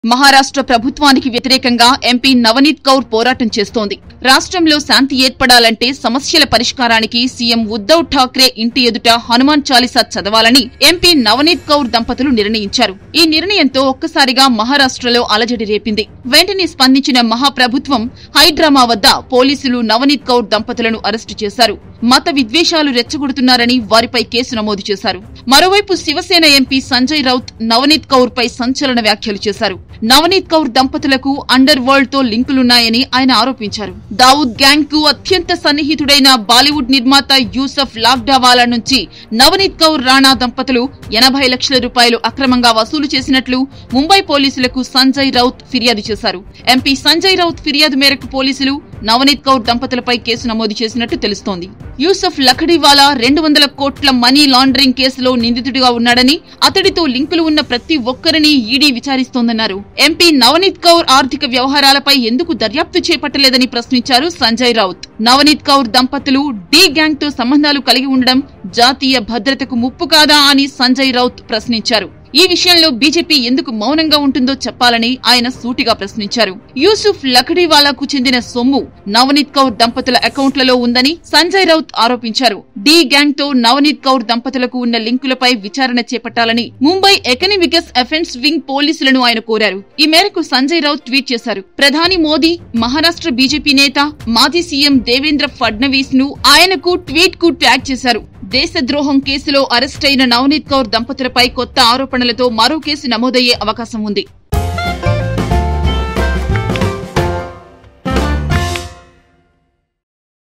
మహారాష్ట్ర ప్రభుత్వానికి వ్యతిరేకంగా ఎంపీ నవనీత్ కౌర్ పోరాటం చేస్తోంది రాష్ట్రంలో శాంతి ఏర్పడాలంటే సమస్యల పరిష్కారానికి సీఎం ఉద్దవ్ ఠాక్రే ఇంటి ఎదుట హనుమాన్ చాలీసా చదవాలని ఎంపీ నవనీత్ కౌర్ దంపతులు నిర్ణయించారు ఈ నిర్ణయంతో ఒక్కసారిగా మహారాష్ట్రలో అలజడి రేపింది వెంటనే స్పందించిన మహాప్రభుత్వం హైడ్రామా వద్ద పోలీసులు నవనీత్ కౌర్ దంపతులను అరెస్టు చేశారు మత విద్వేషాలు రెచ్చగొడుతున్నారని వారిపై కేసు నమోదు చేశారు మరోవైపు శివసేన ఎంపీ సంజయ్ రౌత్ నవనీత్ కౌర్ పై సంచలన వ్యాఖ్యలు చేశారు నవనీత్ కౌర్ దంపతులకు అండర్ వరల్డ్ తో లింకులున్నాయని ఆయన ఆరోపించారు దావుద్ గ్యాంగ్ కు అత్యంత సన్నిహితుడైన బాలీవుడ్ నిర్మాత యూసఫ్ లాగ్డావాలా నుంచి నవనీత్ కౌర్ రాణా దంపతులు ఎనభై లక్షల రూపాయలు అక్రమంగా వసూలు చేసినట్లు ముంబై పోలీసులకు సంజయ్ రౌత్ ఫిర్యాదు చేశారు ఎంపీ సంజయ్ రౌత్ ఫిర్యాదు మేరకు పోలీసులు నవనీత్ కౌర్ దంపతులపై కేసు నమోదు చేసినట్టు తెలుస్తోంది యూసఫ్ లఖడీవాలా రెండు వందల కోట్ల మనీ లాండరింగ్ కేసులో నిందితుడిగా ఉన్నాడని అతడితో లింకులు ఉన్న ప్రతి ఒక్కరిని ఈడీ విచారిస్తోందన్నారు ఎంపీ నవనీత్ కౌర్ ఆర్థిక వ్యవహారాలపై ఎందుకు దర్యాప్తు చేపట్టలేదని ప్రశ్నించారు సంజయ్ రౌత్ నవనీత్ కౌర్ దంపతులు డి గ్యాంగ్ తో సంబంధాలు కలిగి ఉండడం జాతీయ భద్రతకు ముప్పు కాదా అని సంజయ్ రౌత్ ప్రశ్నించారు ఈ విషయంలో బీజేపీ ఎందుకు మౌనంగా ఉంటుందో చెప్పాలని ఆయన సూటిగా ప్రశ్నించారు యూసుఫ్ లఖడీవాలాకు చెందిన సొమ్ము నవనీత్ కౌర్ దంపతుల అకౌంట్లలో ఉందని సంజయ్ రౌత్ ఆరోపించారు డి గ్యాంగ్ తో నవనీత్ కౌర్ దంపతులకు ఉన్న లింకులపై విచారణ చేపట్టాలని ముంబై ఎకనమికస్ అఫెన్స్ వింగ్ పోలీసులను ఆయన కోరారు ఈ మేరకు సంజయ్ రౌత్ ట్వీట్ చేశారు ప్రధాని మోదీ మహారాష్ట్ర బీజేపీ నేత మాజీ సీఎం దేవేంద్ర ఫడ్నవీస్ ను ఆయనకు ట్వీట్ కు ట్యాగ్ చేశారు దేశద్రోహం కేసులో అరెస్టైన నవనీత్ కౌర్ దంపతులపై కొత్త ఆరోపణలతో మరో కేసు నమోదయ్యే అవకాశం ఉంది